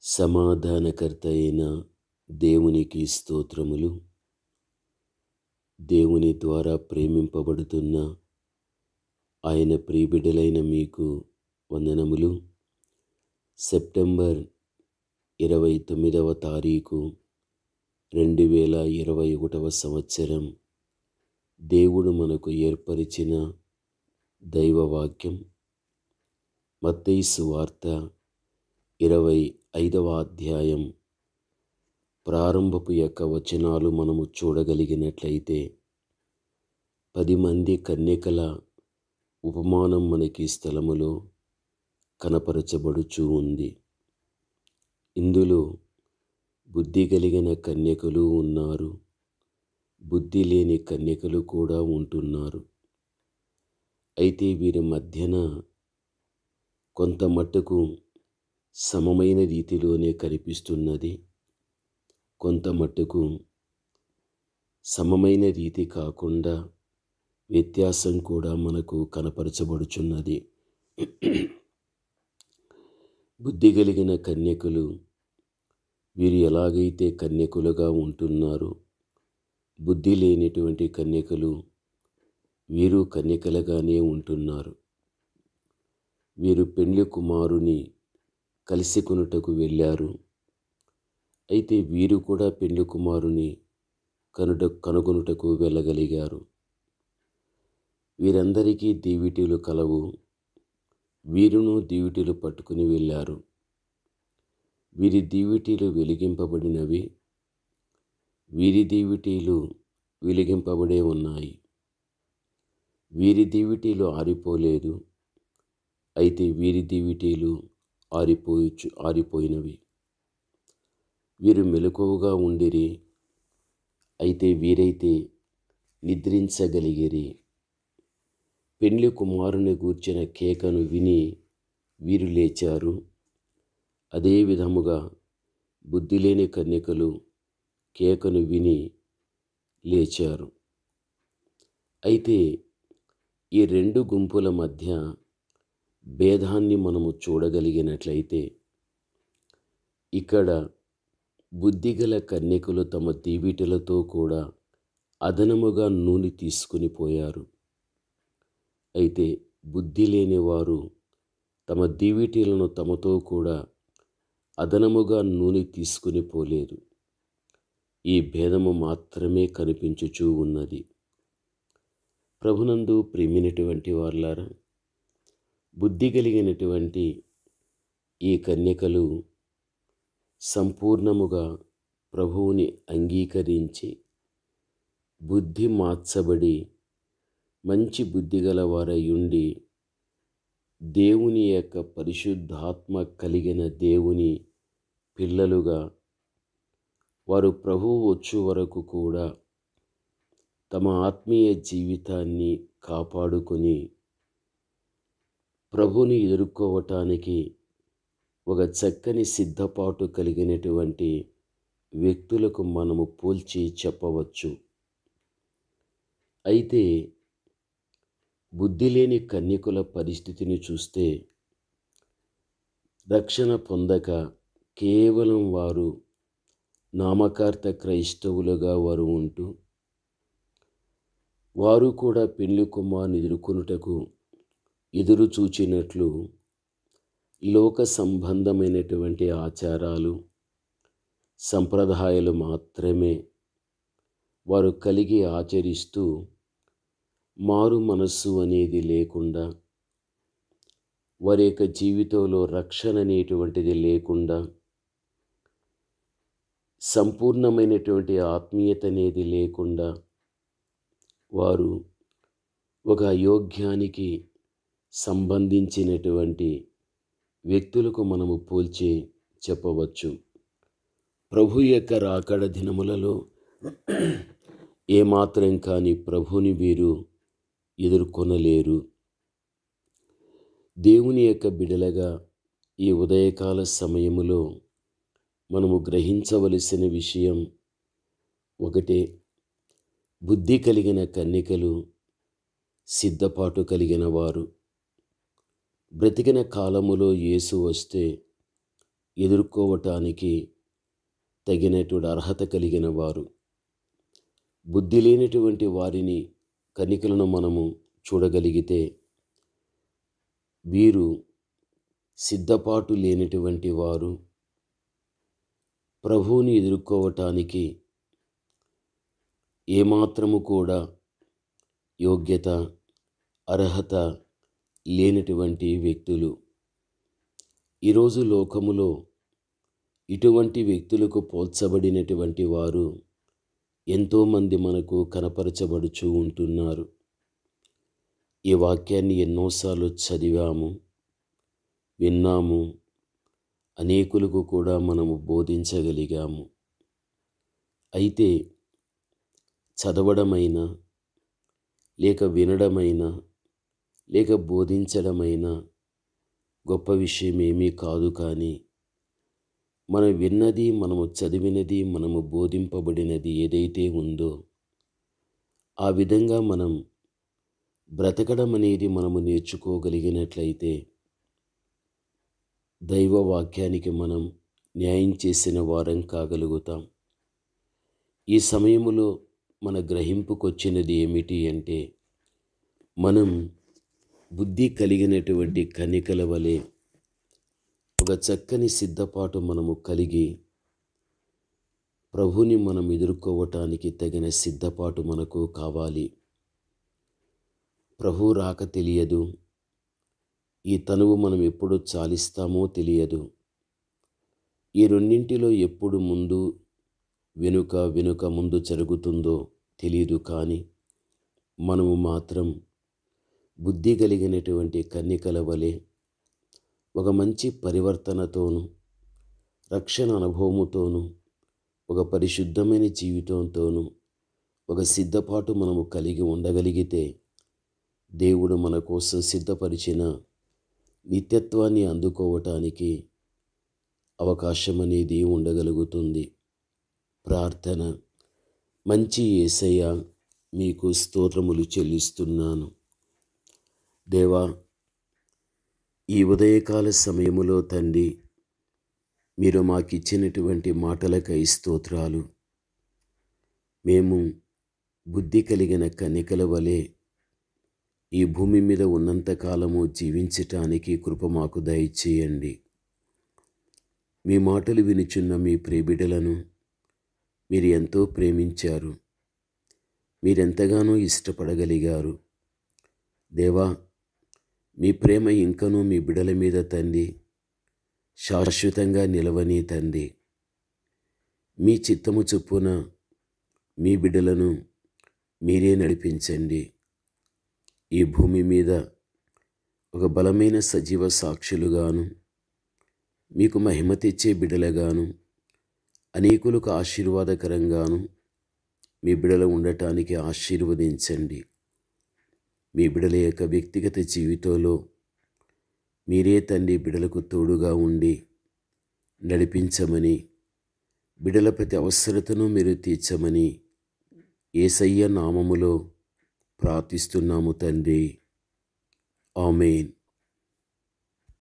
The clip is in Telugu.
సమాధానకర్త అయిన దేవునికి స్తోత్రములు దేవుని ద్వారా ప్రేమింపబడుతున్న ఆయన ప్రియబిడ్డలైన మీకు వందనములు సెప్టెంబర్ ఇరవై తొమ్మిదవ తారీఖు రెండు వేల ఇరవై ఒకటవ సంవత్సరం దేవుడు మనకు ఏర్పరిచిన దైవవాక్యం మత్తైసు వార్త ఇరవై ఐదవ అధ్యాయం ప్రారంభపు యొక్క వచనాలు మనము చూడగలిగినట్లయితే పది మంది కన్యకల ఉపమానం మనకి ఈ స్థలములో కనపరచబడుచూ ఉంది ఇందులో బుద్ధి కలిగిన కన్యకలు ఉన్నారు బుద్ధి లేని కన్యకలు కూడా ఉంటున్నారు అయితే వీరి మధ్యన కొంత మట్టుకు సమమైన రీతిలోనే కనిపిస్తున్నది కొంత మట్టుకు సమమైన రీతి కాకుండా వ్యత్యాసం కూడా మనకు కనపరచబడుచున్నది బుద్ధి కలిగిన కన్యకులు వీరు ఎలాగైతే కన్యకులుగా ఉంటున్నారు బుద్ధి లేనిటువంటి కన్యకలు వీరు కన్యకలుగానే ఉంటున్నారు వీరు పెండ్లి కుమారుని కలిసి కొనుటకు వెళ్ళారు అయితే వీరు కూడా పెండ్లి కుమారుని కనుట కనుగొనుటకు వెళ్ళగలిగారు వీరందరికీ దీవిటీలు కలవు వీరును దీవిటీలు పట్టుకుని వెళ్ళారు వీరి దీవిటీలు వెలిగింపబడినవి వీరి దీవిటీలు వెలిగింపబడే ఉన్నాయి వీరి దీవిటీలు ఆరిపోలేదు అయితే వీరి దీవిటీలు ఆరిపోయచ్చు ఆరిపోయినవి వీరు మెలకువగా ఉండిరి అయితే వీరైతే నిద్రించగలిగిరి పెండ్లి కుమారుని గూర్చిన కేకను విని వీరు లేచారు అదే విధముగా బుద్ధి లేని కన్యకలు కేకను విని లేచారు అయితే ఈ రెండు గుంపుల మధ్య భేదాన్ని మనము చూడగలిగినట్లయితే ఇక్కడ బుద్ధిగల కన్యకులు తమ దీవిటలతో కూడా అదనముగా నూనె తీసుకుని పోయారు అయితే బుద్ధి లేని వారు తమ దీవిటీలను తమతో కూడా అదనముగా నూనె తీసుకుని పోలేదు ఈ భేదము మాత్రమే కనిపించుచూ ఉన్నది ప్రభునందు ప్రేమినటువంటి వార్లారా బుద్ధి కలిగినటువంటి ఈ కన్యకలు సంపూర్ణముగా ప్రభువుని అంగీకరించి బుద్ధి మార్చబడి మంచి బుద్ధి గలవారై ఉండి దేవుని యొక్క పరిశుద్ధాత్మ కలిగిన దేవుని పిల్లలుగా వారు ప్రభువు వచ్చు వరకు కూడా తమ ఆత్మీయ జీవితాన్ని కాపాడుకొని ప్రభుని ఎదుర్కోవటానికి ఒక చక్కని సిద్ధపాటు కలిగినటువంటి వ్యక్తులకు మనము పోల్చి చెప్పవచ్చు అయితే బుద్ధి లేని కన్యకుల పరిస్థితిని చూస్తే రక్షణ పొందక కేవలం వారు నామకార్థ క్రైస్తవులుగా వారు ఉంటూ వారు కూడా పెళ్లి కుమార్ని ఎదుర్కొనుటకు ఎదురు చూచినట్లు లోక సంబంధమైనటువంటి ఆచారాలు సంప్రదాయాలు మాత్రమే వారు కలిగి ఆచరిస్తూ మారు మనస్సు అనేది లేకుండా వారి యొక్క జీవితంలో రక్షణ అనేటువంటిది లేకుండా సంపూర్ణమైనటువంటి ఆత్మీయత అనేది లేకుండా వారు ఒక అయోగ్యానికి సంబంధించినటువంటి వ్యక్తులకు మనము పోల్చి చెప్పవచ్చు ప్రభు యొక్క రాకడ దినములలో ఏమాత్రం కానీ ప్రభుని వీరు ఎదుర్కొనలేరు దేవుని యొక్క బిడలగా ఈ ఉదయకాల సమయములో మనము గ్రహించవలసిన విషయం ఒకటే బుద్ధి కలిగిన కన్నికలు సిద్ధపాటు కలిగిన వారు బ్రతికిన కాలములో యేసు వస్తే ఎదుర్కోవటానికి తగినటువంటి అర్హత కలిగిన వారు బుద్ధి లేనటువంటి వారిని కనికలను మనము చూడగలిగితే వీరు సిద్ధపాటు లేనటువంటి వారు ప్రభువుని ఎదుర్కోవటానికి ఏమాత్రము కూడా యోగ్యత అర్హత లేనటువంటి వ్యక్తులు ఈరోజు లోకములో ఇటువంటి వ్యక్తులకు పోల్చబడినటువంటి వారు ఎంతోమంది మనకు కనపరచబడుచూ ఉంటున్నారు ఈ వాక్యాన్ని ఎన్నోసార్లు చదివాము విన్నాము అనేకులకు కూడా మనము బోధించగలిగాము అయితే చదవడమైనా లేక వినడమైనా లేక బోధించడమైనా గొప్ప విషయం ఏమీ కాదు కానీ మనం విన్నది మనము చదివినది మనము బోధింపబడినది ఏదైతే ఉందో ఆ విధంగా మనం బ్రతకడం అనేది మనము నేర్చుకోగలిగినట్లయితే దైవ వాక్యానికి మనం న్యాయం చేసిన వారం కాగలుగుతాం ఈ సమయములో మన గ్రహింపుకొచ్చినది ఏమిటి అంటే మనం బుద్ధి కలిగినటువంటి కనికల వలె ఒక చక్కని సిద్ధపాటు మనము కలిగి ప్రభుని మనం ఎదుర్కోవటానికి తగిన సిద్ధపాటు మనకు కావాలి ప్రభు రాక తెలియదు ఈ తనువు మనం ఎప్పుడు చాలిస్తామో తెలియదు ఈ రెండింటిలో ఎప్పుడు ముందు వెనుక వెనుక ముందు జరుగుతుందో తెలియదు కానీ మనము మాత్రం బుద్ధి కలిగినటువంటి కన్నికల వలె ఒక మంచి పరివర్తనతోనూ రక్షణ అనుభవముతోనూ ఒక పరిశుద్ధమైన జీవితంతోనూ ఒక సిద్ధపాటు మనము కలిగి ఉండగలిగితే దేవుడు మన కోసం సిద్ధపరిచిన నిత్యత్వాన్ని అందుకోవటానికి అవకాశం అనేది ఉండగలుగుతుంది ప్రార్థన మంచి ఏసయ్య మీకు స్తోత్రములు చెల్లిస్తున్నాను దేవా ఈ ఉదయకాల సమయములో తండ్రి మీరు మాకిచ్చినటువంటి మాటలకై స్తోత్రాలు మేము బుద్ధి కలిగిన కనికల వలె ఈ భూమి మీద ఉన్నంతకాలము జీవించటానికి కృప మాకు దయచేయండి మీ మాటలు వినుచున్న మీ ప్రేబిడలను మీరు ఎంతో ప్రేమించారు మీరెంతగానో ఇష్టపడగలిగారు దేవా మీ ప్రేమ ఇంకనూ మీ బిడల మీద తండ్రి శాశ్వతంగా నిలవని తండ్రి మీ చిత్తము చొప్పున మీ బిడ్డలను మీరే నడిపించండి ఈ భూమి మీద ఒక బలమైన సజీవ సాక్షులుగాను మీకు మహిమ తెచ్చే బిడలగాను అనేకులకు ఆశీర్వాదకరంగాను మీ బిడల ఉండటానికి ఆశీర్వదించండి మీ బిడల యొక్క వ్యక్తిగత జీవితంలో మీరే తండ్రి బిడలకు తోడుగా ఉండి నడిపించమని బిడల ప్రతి అవసరతను మీరు తీర్చమని ఏసయ్య నామములో ప్రార్థిస్తున్నాము తండ్రి ఆమెన్